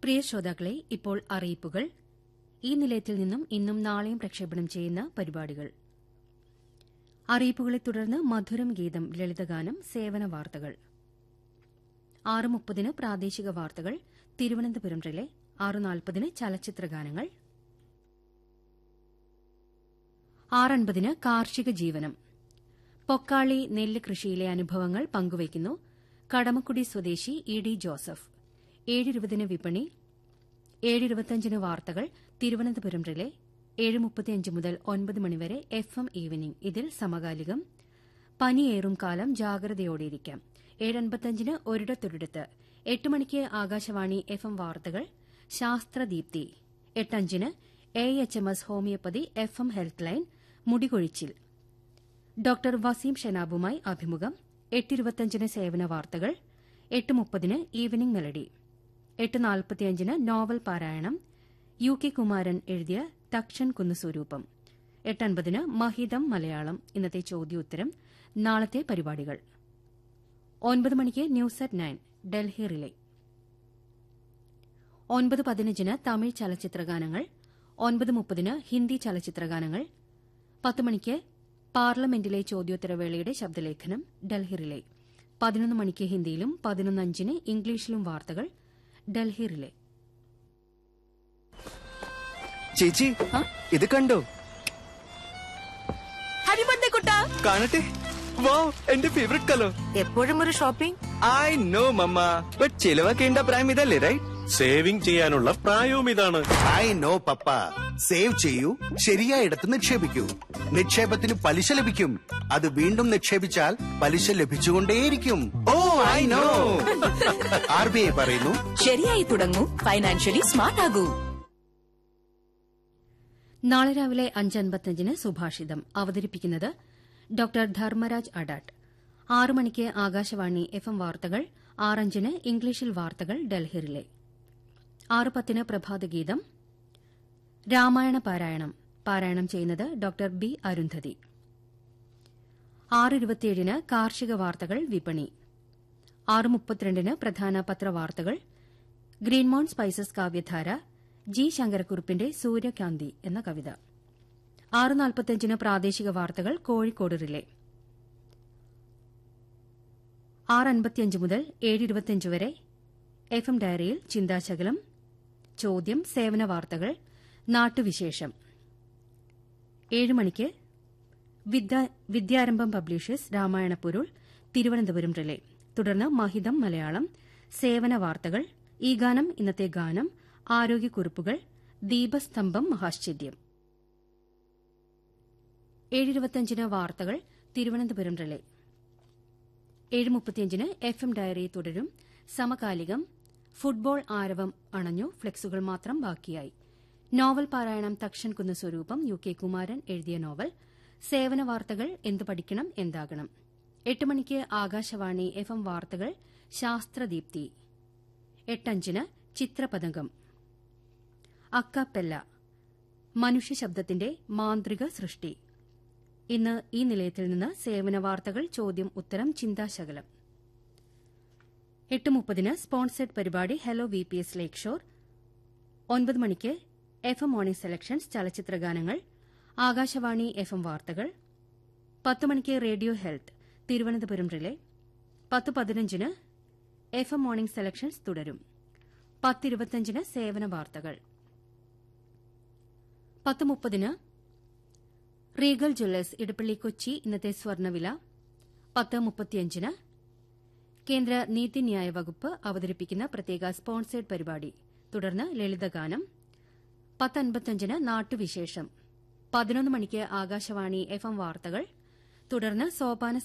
പ്രിയ ശ്രോതാക്കളെ ഇപ്പോൾ അറിയിപ്പുകൾ ഈ നിലയത്തിൽ നിന്നും ഇന്നും നാളെയും പ്രക്ഷേപണം ചെയ്യുന്ന പരിപാടികൾ അറിയിപ്പുകളെ തുടർന്ന് മധുരം ഗീതം ലളിതഗാനം സേവന വാർത്തകൾ ആറ് മുപ്പതിന് പ്രാദേശിക വാർത്തകൾ തിരുവനന്തപുരം റിലെ ആറ് നാൽപ്പതിന് ചലച്ചിത്ര ഗാനങ്ങൾ ആറൻപതിന് കാർഷിക ജീവനം പൊക്കാളി നെല്ല് കൃഷിയിലെ അനുഭവങ്ങൾ പങ്കുവയ്ക്കുന്നു കടമക്കുടി സ്വദേശി ഇ ഡി ജോസഫ് ഏഴിരുപതിന് വിപണി ഏഴിരുപത്തിയഞ്ചിന് വാർത്തകൾ തിരുവനന്തപുരം റിലെ ഏഴ് മുപ്പത്തിയഞ്ച് മുതൽ ഒൻപത് മണിവരെ എഫ് എം ഈവനിംഗ് ഇതിൽ സമകാലികം പനിയേറും കാലം ജാഗ്രതയോടെയിരിക്കാം ഏഴൻപത്തിയഞ്ചിന് ഒരിടത്തൊരിടത്ത് എട്ട് മണിക്ക് ആകാശവാണി എഫ് എം വാർത്തകൾ ശാസ്ത്രദീപ്തി എട്ടഞ്ചിന് A H M S homoeopathy F M health line മുടികൊഴിച്ചിൽ ഡോക്ടർ വസീം ഷെനാബുമായി അഭിമുഖം എട്ടിരുപത്തിയഞ്ചിന് സേവന വാർത്തകൾ എട്ട് മുപ്പതിന് ഈവനിംഗ് മെലഡി എട്ട് നാൽപ്പത്തിയഞ്ചിന് നോവൽ പാരായണം യു കെ കുമാരൻ എഴുതിയ തക്ഷൻ കുന്നുസ്വരൂപം എട്ടൻപതിന് മഹിതം മലയാളം ഇന്നത്തെ ചോദ്യോത്തരം നാളത്തെ പരിപാടികൾ ഒൻപത് മണിക്ക് news at nine Delhi relay ഒൻപത് പതിനഞ്ചിന് തമിഴ് ചലച്ചിത്രഗാനങ്ങൾ ഒൻപത് മുപ്പതിന് ഹിന്ദി ചലച്ചിത്രഗാനങ്ങൾ പത്ത് മണിക്ക് പാർലമെന്റിലെ ചോദ്യോത്തരവേളയുടെ ശബ്ദലേഖനം ഡൽഹി റിലേ പതിനൊന്ന് മണിക്ക് ഹിന്ദിയിലും പതിനൊന്ന് അഞ്ചിന് ഇംഗ്ലീഷിലും വാർത്തകൾ ഡൽഹി റിലേ ചേച്ചി ഇത് കണ്ടോ ഹരിമന്ദ കുട്ട കാണട്ടെ വാ എന്റെ ഫേവറേറ്റ് കളർ എപ്പോഴും ഒരു shopping I know mamma but ചിലവാക്കേണ്ട പ്രായം ഇതല്ലേ റൈറ്റ് സേവിംഗ് ചെയ്യാനുള്ള പ്രായവും ഇതാണ് ഐ നോ പപ്പ സേവ് ചെയ്യൂ ശരിയായിടത്ത് നിക്ഷേപിക്കൂ നിക്ഷേപത്തിന് പലിശ ലഭിക്കും അത് വീണ്ടും നിക്ഷേപിച്ചാൽ പലിശ ലഭിച്ചുകൊണ്ടേയിരിക്കും oh I know R B I പറയുന്നു ശരിയായി തുടങ്ങൂ ഫൈനാൻഷ്യലി സ്മാർട്ട് ആകൂ നാളെ രാവിലെ അഞ്ച് അൻപത്തിയഞ്ചിന് സുഭാഷിതം അവതരിപ്പിക്കുന്നത് ഡോക്ടർ ധർമ്മരാജ് അഡാട്ട് ആറ് മണിക്ക് ആകാശവാണി എഫ് എം വാർത്തകൾ ആറഞ്ചിന് ഇംഗ്ലീഷിൽ വാർത്തകൾ ഡൽഹി റിലേ ആറ് പത്തിന് പ്രഭാതഗീതം രാമായണ പാരായണം പാരായണം ചെയ്യുന്നത് ഡോക്ടർ ബി അരുന്ധതി ആറ് ഇരുപത്തിയേഴിന് കാർഷിക വാർത്തകൾ വിപണി ആറ് മുപ്പത്തിരണ്ടിന് പ്രധാന പത്രവാർത്തകൾ ഗ്രീൻമോൺ സ്പൈസസ് കാവ്യധാര ജി ശങ്കരക്കുറുപ്പിന്റെ സൂര്യകാന്തി എന്ന കവിത ആറ് നാൽപ്പത്തിയഞ്ചിന് പ്രാദേശിക വാർത്തകൾ കോഴിക്കോട് റിലേ ആറ് അൻപത്തിയഞ്ച് മുതൽ ഏഴ് ഇരുപത്തിയഞ്ച് വരെ എഫ് എം ഡയറിയിൽ ചിന്താശകലം ചോദ്യം സേവന വാർത്തകൾ നാട്ടുവിശേഷം ഏഴ് മണിക്ക് വിദ്യ- വിദ്യാരംഭം പബ്ലിഷേഴ്സ് രാമായണ പൊരുൾ തിരുവനന്തപുരം റിലേ തുടർന്ന് മഹിതം മലയാളം സേവന വാർത്തകൾ ഈ ഗാനം ഇന്നത്തെ ഗാനം ആരോഗ്യക്കുറിപ്പുകൾ ദീപസ്തംഭം മഹാശ്ചര്യം ഏഴിരുപത്തിയഞ്ചിന് വാർത്തകൾ തിരുവനന്തപുരം റിലേ ഏഴ് മുപ്പത്തിയഞ്ചിന് എഫ് എം ഡയറി തുടരും സമകാലികം ഫുട്ബോൾ ആരവം അണഞ്ഞു ഫ്ലെക്സുകൾ മാത്രം ബാക്കിയായി നോവൽ പാരായണം തക്ഷൻ കുന്ന് സ്വരൂപം യു കെ കുമാരൻ എഴുതിയ നോവൽ സേവന വാർത്തകൾ എന്തു പഠിക്കണം എന്താകണം എട്ട് മണിക്ക് ആകാശവാണി എഫ് എം വാർത്തകൾ ശാസ്ത്രദീപ്തി എട്ടഞ്ചിന് ചിത്രപതംഗം അക്കപ്പെല്ല മനുഷ്യ ശബ്ദത്തിന്റെ മാന്ത്രിക സൃഷ്ടി ഇന്ന് ഈ നിലയത്തിൽ നിന്ന് സേവന വാർത്തകൾ ചോദ്യം ഉത്തരം ചിന്താശകലം എട്ട് മുപ്പതിന് സ്പോൺസേഡ് പരിപാടി hello V P S Lakeshore ഒൻപത് മണിക്ക് എഫ് എം മോർണിംഗ് സെലക്ഷൻസ് ചലച്ചിത്ര ഗാനങ്ങൾ ആകാശവാണി എഫ് എം വാർത്തകൾ പത്ത് മണിക്ക് റേഡിയോ ഹെൽത്ത് തിരുവനന്തപുരം റിലേ പത്ത് പതിനഞ്ചിന് എഫ് എം മോർണിംഗ് സെലക്ഷൻസ് തുടരും പത്തിരുപത്തിയഞ്ചിന് സേവന വാർത്തകൾ പത്ത് മുപ്പതിന് റീഗൽ ജ്വല്ലേഴ്സ് ഇടപ്പള്ളി കൊച്ചി ഇന്നത്തെ സ്വർണ്ണവില പത്ത് മുപ്പത്തിയഞ്ചിന് കേന്ദ്ര നീതിന്യായ വകുപ്പ് അവതരിപ്പിക്കുന്ന പ്രത്യേക സ്പോൺസേഡ് പരിപാടി തുടർന്ന് ലളിതഗാനം പത്തൻപത്തഞ്ചിന് നാട്ടുവിശേഷം പതിനൊന്ന് മണിക്ക് ആകാശവാണി എഫ് എം വാർത്തകൾ തുടർന്ന് സോപാന